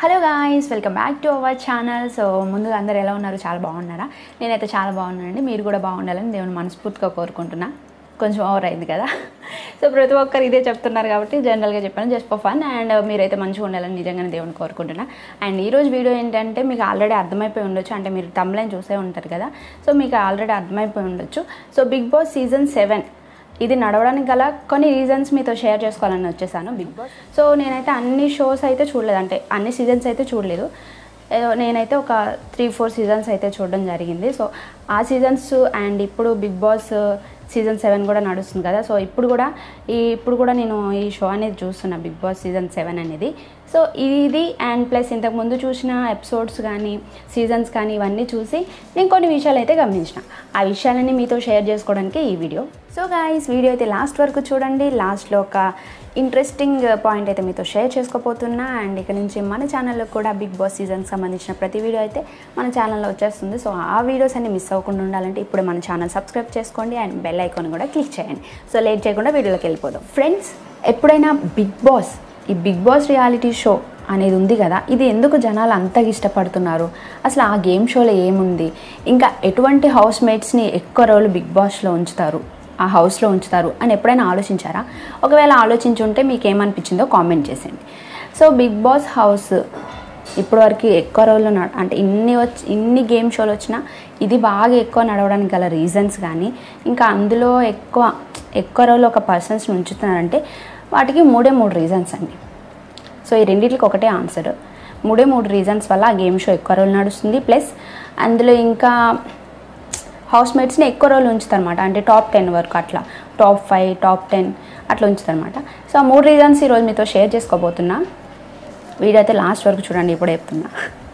hello guys welcome back to our channel so ముందుగా అందరు ఎలా ఉన్నారు చాలా బాగున్నారా నేనైతే చాలా బాగున్నానండి మీరు కూడా బాగుండాలని దేవుని మనస్ఫూర్తిగా కోరుకుంటున్నా కొంచెం ఓవర్ అయింది కదా సో ప్రతి ఒక్కరు ఇదే చెప్తున్నారు కాబట్టి జనరల్గా చెప్పాను జస్ట్ ఫర్ ఫన్ అండ్ మీరైతే మంచిగా ఉండాలని నిజంగానే దేవుని కోరుకుంటున్నా అండ్ ఈరోజు వీడియో ఏంటంటే మీకు ఆల్రెడీ అర్థమైపోయి ఉండొచ్చు అంటే మీరు తమ్లైన్ చూసే ఉంటారు కదా సో మీకు ఆల్రెడీ అర్థమైపోయి ఉండొచ్చు so Bigg Boss season seven ఇది నడవడానికి గల కొన్ని రీజన్స్ మీతో షేర్ చేసుకోవాలని వచ్చేసాను బిగ్ బాస్ సో నేనైతే అన్ని షోస్ అయితే చూడలేదు అంటే అన్ని సీజన్స్ అయితే చూడలేదు ఏదో నేనైతే ఒక త్రీ ఫోర్ సీజన్స్ అయితే చూడడం జరిగింది సో ఆ సీజన్స్ అండ్ ఇప్పుడు బిగ్ బాస్ సీజన్ సెవెన్ కూడా నడుస్తుంది కదా సో ఇప్పుడు కూడా ఈ ఇప్పుడు కూడా నేను ఈ షో అనేది చూస్తున్నా బిగ్ బాస్ సీజన్ సెవెన్ అనేది సో ఇది అండ్ ప్లస్ ఇంతకు ముందు చూసిన ఎపిసోడ్స్ కానీ సీజన్స్ కానీ ఇవన్నీ చూసి నేను కొన్ని విషయాలు అయితే గమనించిన ఆ విషయాలన్నీ మీతో షేర్ చేసుకోవడానికి ఈ వీడియో సో గాయస్ వీడియో అయితే లాస్ట్ వరకు చూడండి లాస్ట్లో ఒక ఇంట్రెస్టింగ్ పాయింట్ అయితే మీతో షేర్ చేసుకోపోతున్నా అండ్ ఇక నుంచి మన ఛానల్లో కూడా బిగ్ బాస్ సీజన్కి సంబంధించిన ప్రతి వీడియో అయితే మన ఛానల్లో వచ్చేస్తుంది సో ఆ వీడియోస్ అన్ని మిస్ అవ్వకుండా ఉండాలంటే ఇప్పుడు మన ఛానల్ సబ్స్క్రైబ్ చేసుకోండి అండ్ బెల్ ఐకాన్ కూడా క్లిక్ చేయండి సో లేట్ చేయకుండా వీడియోలోకి వెళ్ళిపోదాం ఫ్రెండ్స్ ఎప్పుడైనా బిగ్ బాస్ ఈ బిగ్ బాస్ రియాలిటీ షో అనేది ఉంది కదా ఇది ఎందుకు జనాలు అంతగా ఇష్టపడుతున్నారు అసలు ఆ గేమ్ షోలో ఏముంది ఇంకా ఎటువంటి హౌస్ మేట్స్ని ఎక్కువ రోజులు బిగ్ బాస్లో ఉంచుతారు ఆ హౌస్లో ఉంచుతారు అని ఎప్పుడైనా ఆలోచించారా ఒకవేళ ఆలోచించుంటే మీకు ఏమనిపించిందో కామెంట్ చేసేయండి సో బిగ్ బాస్ హౌస్ ఇప్పటివరకు ఎక్కువ రోజులు నడ అంటే ఇన్ని వచ్చి ఇన్ని గేమ్ షోలు వచ్చినా ఇది బాగా ఎక్కువ నడవడానికి గల రీజన్స్ కానీ ఇంకా అందులో ఎక్కువ ఎక్కువ రోజులు ఒక పర్సన్స్ని ఉంచుతున్నారంటే వాటికి మూడే మూడు రీజన్స్ అండి సో ఈ రెండింటికి ఒకటే ఆన్సర్ మూడే మూడు రీజన్స్ వల్ల ఆ గేమ్ షో ఎక్కువ రోజులు నడుస్తుంది ప్లస్ అందులో ఇంకా హౌస్ మేట్స్ని ఎక్కువ రోజులు ఉంచుతారనమాట అంటే టాప్ టెన్ వరకు అట్లా టాప్ ఫైవ్ టాప్ టెన్ అట్లా ఉంచుతారనమాట సో ఆ మూడు రీజన్స్ ఈరోజు మీతో షేర్ చేసుకోబోతున్నా వీడియో అయితే లాస్ట్ వరకు చూడండి ఇప్పుడు చెప్తున్నా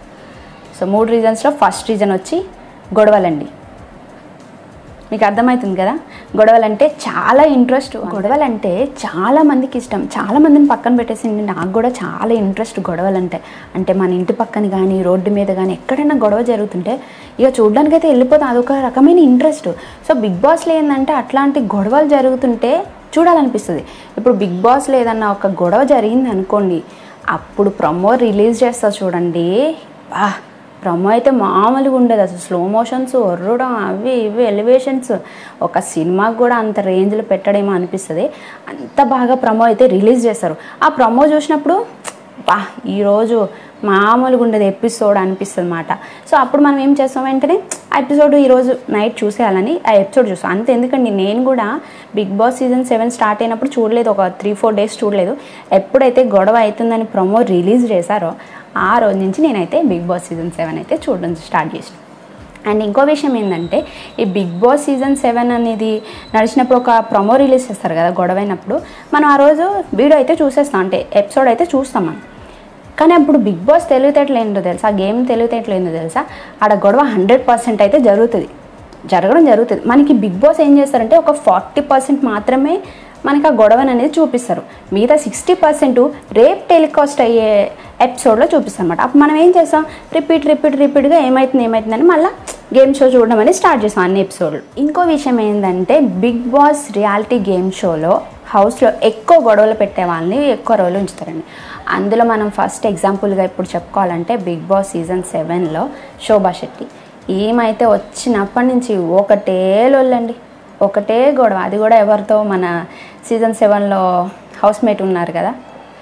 సో మూడు రీజన్స్లో ఫస్ట్ రీజన్ వచ్చి గొడవలండి మీకు అర్థమవుతుంది కదా గొడవలంటే చాలా ఇంట్రెస్ట్ గొడవలంటే చాలా మందికి ఇష్టం చాలా మందిని పక్కన పెట్టేసి నాకు కూడా చాలా ఇంట్రెస్ట్ గొడవలంటే అంటే మన ఇంటి పక్కన కానీ రోడ్డు మీద కానీ ఎక్కడైనా గొడవ జరుగుతుంటే ఇక చూడడానికి అయితే వెళ్ళిపోతాం అదొక రకమైన ఇంట్రెస్ట్ సో బిగ్ బాస్లో ఏంటంటే అట్లాంటి గొడవలు జరుగుతుంటే చూడాలనిపిస్తుంది ఇప్పుడు బిగ్ బాస్లో ఏదన్నా ఒక గొడవ జరిగింది అనుకోండి అప్పుడు ప్రమో రిలీజ్ చేస్తా చూడండి బా ప్రమో అయితే మామూలుగా ఉండదు అసలు స్లో మోషన్స్ ఒర్రడం అవి ఇవి ఎలివేషన్స్ ఒక సినిమాకి కూడా అంత రేంజ్లో పెట్టడేమో అనిపిస్తుంది అంత బాగా ప్రమో అయితే రిలీజ్ చేస్తారు ఆ ప్రమో చూసినప్పుడు బా ఈరోజు మామూలుగా ఉండదు ఎపిసోడ్ అనిపిస్తుంది అనమాట సో అప్పుడు మనం ఏం చేస్తాం వెంటనే ఆ ఎపిసోడ్ ఈరోజు నైట్ చూసేయాలని ఆ ఎపిసోడ్ చూస్తాం అంతే ఎందుకండి నేను కూడా Bigg Boss season seven start అయినప్పుడు చూడలేదు ఒక త్రీ ఫోర్ డేస్ చూడలేదు ఎప్పుడైతే గొడవ అవుతుందని ప్రమో రిలీజ్ చేశారో ఆ రోజు నుంచి నేనైతే బిగ్ బాస్ సీజన్ సెవెన్ అయితే చూడడం స్టార్ట్ చేసిన అండ్ ఇంకో విషయం ఏంటంటే ఈ బిగ్ బాస్ సీజన్ సెవెన్ అనేది నడిచినప్పుడు ఒక ప్రమో రిలీజ్ చేస్తారు కదా గొడవైనప్పుడు మనం ఆ రోజు వీడియో అయితే చూసేస్తాం అంటే ఎపిసోడ్ అయితే చూస్తాం మనం కానీ అప్పుడు బిగ్ బాస్ తెలివితేటలు ఏంటో తెలుసా గేమ్ తెలివితేటలు ఏంటో తెలుసా ఆడ గొడవ హండ్రెడ్ పర్సెంట్ అయితే జరుగుతుంది జరగడం జరుగుతుంది మనకి బిగ్ బాస్ ఏం చేస్తారంటే ఒక ఫార్టీ పర్సెంట్ మాత్రమే మనకి ఆ గొడవని అనేది చూపిస్తారు మిగతా సిక్స్టీ పర్సెంట్ రేపు టెలికాస్ట్ అయ్యే ఎపిసోడ్లో చూపిస్తారు అనమాట అప్పుడు మనం ఏం చేస్తాం రిపీట్ రిపీట్ రిపీట్గా ఏమవుతుంది ఏమవుతుందని మళ్ళీ గేమ్ షో చూడడం అనేది స్టార్ట్ చేస్తాం అన్ని ఎపిసోడ్లు ఇంకో విషయం ఏంటంటే బిగ్ బాస్ రియాలిటీ గేమ్ షోలో హౌస్లో ఎక్కువ గొడవలు పెట్టే వాళ్ళని ఎక్కువ రోజులు ఉంచుతారండి అందులో మనం ఫస్ట్ ఎగ్జాంపుల్గా ఇప్పుడు చెప్పుకోవాలంటే బిగ్ బాస్ సీజన్ సెవెన్లో శోభా శెట్టి ఏమైతే వచ్చినప్పటి నుంచి ఒకటే లొల్లండి ఒకటే గొడవ అది కూడా ఎవరితో మన సీజన్ సెవెన్లో హౌస్ మేట్ ఉన్నారు కదా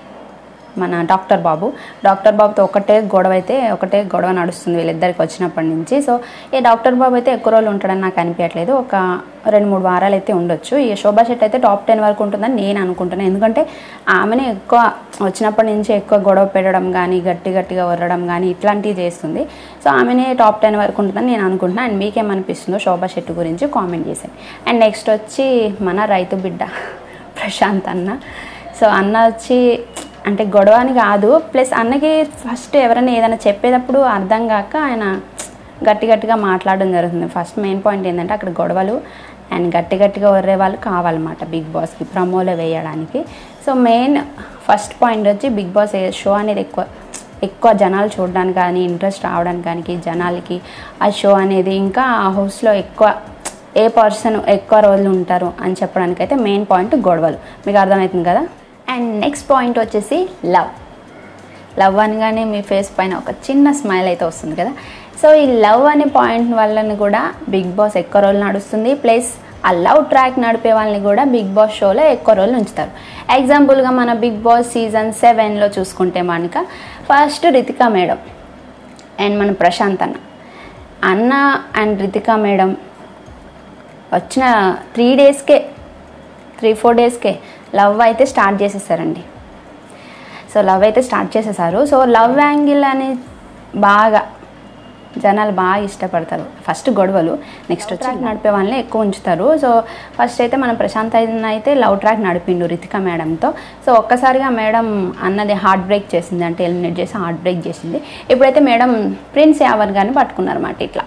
మన డాక్టర్ బాబు డాక్టర్ బాబుతో ఒకటే గొడవ అయితే ఒకటే గొడవ నడుస్తుంది వీళ్ళిద్దరికి వచ్చినప్పటి నుంచి సో ఈ డాక్టర్ బాబు అయితే ఎక్కువ రోజులు ఉంటాడని నాకు అనిపించట్లేదు ఒక రెండు మూడు వారాలు అయితే ఉండొచ్చు ఈ శోభా శెట్టి అయితే టాప్ టెన్ వరకు ఉంటుందని నేను అనుకుంటున్నాను ఎందుకంటే ఆమెనే ఎక్కువ వచ్చినప్పటి నుంచి ఎక్కువ గొడవ పెట్టడం కానీ గట్టి గట్టిగా వరడం కానీ ఇట్లాంటివి చేస్తుంది సో ఆమెనే టాప్ టెన్ వరకు ఉంటుందని నేను అనుకుంటున్నాను అండ్ మీకేమనిపిస్తుందో శోభా శెట్టి గురించి కామెంట్ చేశాను అండ్ నెక్స్ట్ వచ్చి మన రైతు బిడ్డ ప్రశాంత్ అన్న సో అన్న వచ్చి అంటే గొడవ అని కాదు ప్లస్ అన్నకి ఫస్ట్ ఎవరైనా ఏదైనా చెప్పేటప్పుడు అర్థం కాక ఆయన గట్టి గట్టిగా మాట్లాడడం జరుగుతుంది ఫస్ట్ మెయిన్ పాయింట్ ఏంటంటే అక్కడ గొడవలు అండ్ గట్టి గట్టిగా వర్రే వాళ్ళు కావాలన్నమాట బిగ్ బాస్కి ప్రమోలో వేయడానికి సో మెయిన్ ఫస్ట్ పాయింట్ వచ్చి బిగ్ బాస్ షో అనేది ఎక్కువ ఎక్కువ జనాలు చూడడానికి కానీ ఇంట్రెస్ట్ రావడానికి కానీ జనాలకి ఆ షో అనేది ఇంకా ఆ హౌస్లో ఎక్కువ ఏ పర్సన్ ఎక్కువ రోజులు ఉంటారు అని చెప్పడానికి అయితే మెయిన్ పాయింట్ గొడవలు మీకు అర్థమవుతుంది కదా అండ్ నెక్స్ట్ పాయింట్ వచ్చేసి లవ్ లవ్ అనగానే మీ ఫేస్ పైన ఒక చిన్న స్మైల్ అయితే వస్తుంది కదా సో ఈ లవ్ అనే పాయింట్ వల్లని కూడా బిగ్ బాస్ ఎక్కువ రోజులు నడుస్తుంది ప్లస్ ఆ లవ్ ట్రాక్ నడిపే వాళ్ళని కూడా బిగ్ బాస్ షోలో ఎక్కువ రోజులు ఉంచుతారు ఎగ్జాంపుల్గా మన బిగ్ బాస్ సీజన్ సెవెన్లో చూసుకుంటే మనక ఫస్ట్ రితికా మేడం అండ్ మన ప్రశాంత్ అన్న అన్న అండ్ రితికా మేడం వచ్చిన త్రీ డేస్కే త్రీ ఫోర్ డేస్కే లవ్ అయితే స్టార్ట్ చేసేసారండి సో లవ్ అయితే స్టార్ట్ చేసేసారు సో లవ్ యాంగిల్ అని బాగా జనాలు బాగా ఇష్టపడతారు ఫస్ట్ గొడవలు నెక్స్ట్ వచ్చి నడిపే వాళ్ళని ఎక్కువ ఉంచుతారు సో ఫస్ట్ అయితే మనం ప్రశాంత్ అయిన అయితే లవ్ ట్రాక్ నడిపిండు రితిక మేడంతో సో ఒక్కసారిగా మేడం అన్నది హార్ట్ బ్రేక్ చేసింది అంటే ఎలిమినేట్ చేసి హార్ట్ బ్రేక్ చేసింది ఇప్పుడైతే మేడం ప్రిన్స్ యావర్ గారిని పట్టుకున్నారన్నమాట ఇట్లా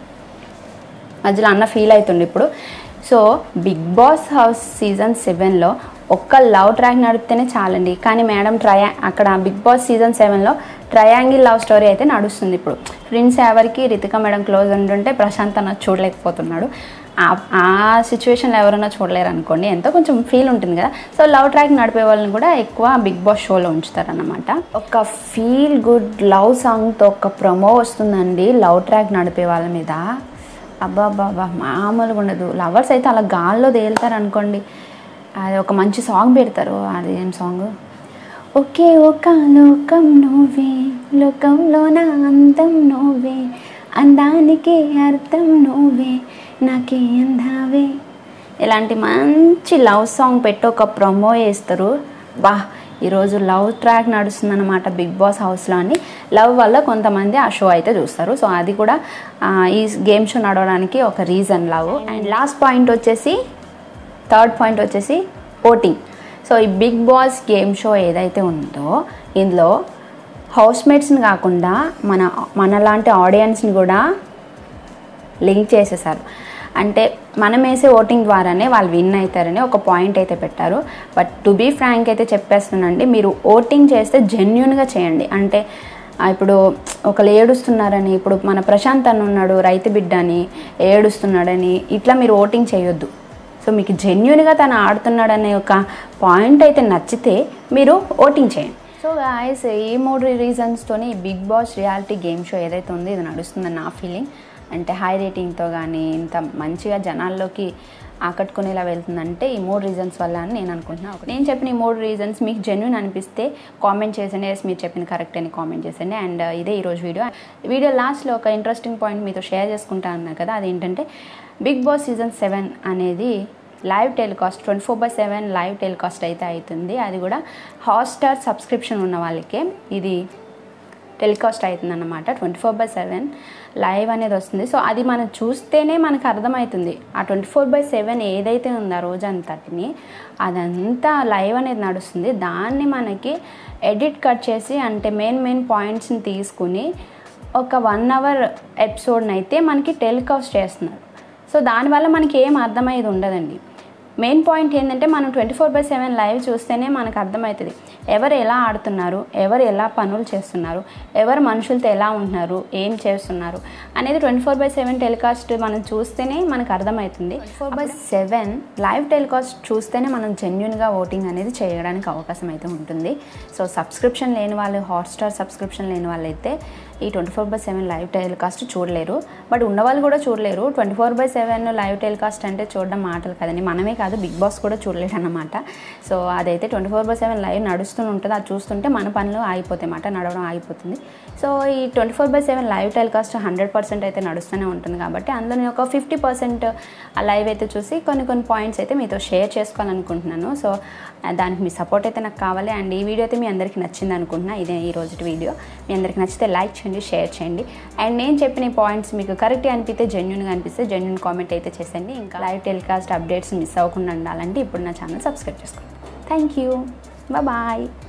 మధ్యలో అన్న ఫీల్ అవుతుండే ఇప్పుడు so Bigg Boss house season సెవెన్లో ఒక్క లవ్ ట్రాక్ నడిపితేనే చాలండి కానీ మేడం ట్రయా అక్కడ బిగ్ బాస్ సీజన్ సెవెన్లో ట్రయాంగిల్ లవ్ స్టోరీ అయితే నడుస్తుంది ఇప్పుడు ప్రిన్స్ ఎవరికి రితిక మేడం క్లోజ్ ఉంటుంటే ప్రశాంత్ అన్న చూడలేకపోతున్నాడు ఆ- ఆ సిచ్యువేషన్లో ఎవరైనా చూడలేరు అనుకోండి ఎంతో కొంచెం ఫీల్ ఉంటుంది కదా సో లవ్ ట్రాక్ నడిపే వాళ్ళని కూడా ఎక్కువ బిగ్ బాస్ షోలో ఉంచుతారన్నమాట ఒక ఫీల్ గుడ్ లవ్ సాంగ్తో ఒక ప్రమో వస్తుందండి లవ్ ట్రాక్ నడిపే వాళ్ళ మీద అబ్బా అబ్బా అబ్బా మామూలుగా ఉండదు లవర్స్ అయితే అలా గాల్లో తేలుతారు అనుకోండి అది ఒక మంచి సాంగ్ పెడతారు అది ఏం సాంగ్ ఒకే ఒక లోకం నువ్వే లోకంలో నా అందం నువ్వే అందానికి అర్థం నువ్వే నాకే అందావే ఇలాంటి మంచి లవ్ సాంగ్ పెట్టి ఒక ప్రొమో వేస్తారు బా ఈరోజు లవ్ ట్రాక్ నడుస్తుందన్నమాట బిగ్ బాస్ హౌస్లో అని లవ్ వల్ల కొంతమంది ఆ షో అయితే చూస్తారు సో అది కూడా ఆ, ఈ గేమ్ షో నడవడానికి ఒక reason love and last point వచ్చేసి థర్డ్ పాయింట్ వచ్చేసి ఓటింగ్ సో ఈ బిగ్ బాస్ గేమ్ షో ఏదైతే ఉందో ఇందులో హౌస్మేట్స్ని కాకుండా మన మనలాంటి ఆడియన్స్ని కూడా లింక్ చేసేసారు అంటే మనం వేసే ఓటింగ్ ద్వారానే వాళ్ళు విన్ అవుతారని ఒక పాయింట్ అయితే పెట్టారు బట్ టు బీ ఫ్రాంక్ అయితే చెప్పేస్తున్నానండి మీరు ఓటింగ్ చేస్తే జెన్యున్గా చేయండి అంటే ఆ, ఇప్పుడు ఒకళ్ళు ఏడుస్తున్నారని ఇప్పుడు మన ప్రశాంత్ అన్న ఉన్నాడు రైతు బిడ్డ అని ఏడుస్తున్నాడని ఇట్లా మీరు ఓటింగ్ చేయొద్దు సో మీకు జెన్యున్గా తను ఆడుతున్నాడనే ఒక పాయింట్ అయితే నచ్చితే మీరు ఓటింగ్ చేయండి సో గాయస్ ఈ మూడు రీజన్స్తోని Bigg Boss reality game show ఏదైతే ఉందో ఇది నడుస్తుందని నా ఫీలింగ్ అంటే హై రేటింగ్తో కానీ ఇంత మంచిగా జనాల్లోకి ఆకట్టుకునేలా వెళ్తుందంటే ఈ మూడు రీజన్స్ వల్ల అని నేను అనుకుంటున్నాను ఒక- నేను చెప్పిన ఈ మూడు రీజన్స్ మీకు జెన్యున్ అనిపిస్తే కామెంట్ చేసండి ఎస్ మీరు చెప్పిన కరెక్ట్ అని కామెంట్ చేసండి అండ్ ఇదే ఈరోజు వీడియో వీడియో లాస్ట్లో ఒక ఇంట్రెస్టింగ్ పాయింట్ మీతో షేర్ చేసుకుంటా అన్నా కదా అదేంటంటే బిగ్ బాస్ సీజన్ సెవెన్ అనేది live telecast twenty four by seven live telecast అయితే అవుతుంది అది కూడా హాట్స్టార్ సబ్స్క్రిప్షన్ ఉన్న వాళ్ళకే ఇది టెలికాస్ట్ అవుతుంది అనమాట twenty four by seven live అనేది వస్తుంది సో అది మనం చూస్తేనే మనకు అర్థమవుతుంది ఆ ట్వంటీ ఫోర్ బై సెవెన్ ఏదైతే ఉందో ఆ రోజంతటిని అదంతా లైవ్ అనేది నడుస్తుంది దాన్ని మనకి ఎడిట్ కట్ చేసి అంటే మెయిన్ మెయిన్ పాయింట్స్ని తీసుకుని ఒక వన్ అవర్ ఎపిసోడ్ని అయితే మనకి టెలికాస్ట్ చేస్తున్నారు సో దానివల్ల మనకి ఏం అర్థమయ్యేది ఉండదండి మెయిన్ పాయింట్ ఏంటంటే మనం twenty four by seven live చూస్తేనే మనకు అర్థమవుతుంది ఎవరు ఎలా ఆడుతున్నారు ఎవరు ఎలా పనులు చేస్తున్నారు ఎవరు మనుషులతో ఎలా ఉంటున్నారు ఏం చేస్తున్నారు అనేది twenty four by seven telecast మనం చూస్తేనే మనకు అర్థమవుతుంది four by seven live telecast చూస్తేనే మనం జెన్యున్గా ఓటింగ్ అనేది చేయడానికి అవకాశం అయితే ఉంటుంది సో సబ్స్క్రిప్షన్ లేని వాళ్ళు హాట్స్టార్ సబ్స్క్రిప్షన్ లేని వాళ్ళైతే ఈ twenty four by seven live telecast చూడలేరు బట్ ఉన్నవాళ్ళు కూడా చూడలేరు twenty four by seven live telecast అంటే చూడడం మాటలు కదండి మనమే కాదు బిగ్ బాస్ కూడా చూడలేడు అన్నమాట సో అదైతే twenty four by seven live నడుస్తూ ఉంటుంది అది చూస్తుంటే మన పనులు ఆగిపోతాయి అన్నమాట నడవడం ఆగిపోతుంది సో ఈ twenty four by seven live telecast hundred percent అయితే నడుస్తూనే ఉంటుంది కాబట్టి అందులో నేను ఒక ఫిఫ్టీ పర్సెంట్ ఆ లైవ్ అయితే చూసి కొన్ని కొన్ని పాయింట్స్ అయితే మీతో షేర్ చేసుకోవాలనుకుంటున్నాను సో ఆ, దానికి మీ సపోర్ట్ అయితే నాకు కావాలి అండ్ ఈ వీడియో అయితే మీ అందరికీ నచ్చింది అనుకుంటున్నా ఇదే ఈ రోజు వీడియో మీ అందరికీ నచ్చితే లైక్ చేయండి షేర్ చేయండి అండ్ నేను చెప్పిన ఈ పాయింట్స్ మీకు కరెక్ట్గా అనిపిస్తే జెన్యున్గా అనిపిస్తే జెన్యున్ కామెంట్ అయితే చేసేయండి ఇంకా లైవ్ టెలికాస్ట్ అప్డేట్స్ మిస్ అవ్వకుండా ఉండాలంటే ఇప్పుడు నా ఛానల్ సబ్స్క్రైబ్ చేసుకోండి థ్యాంక్ యూ బాయ్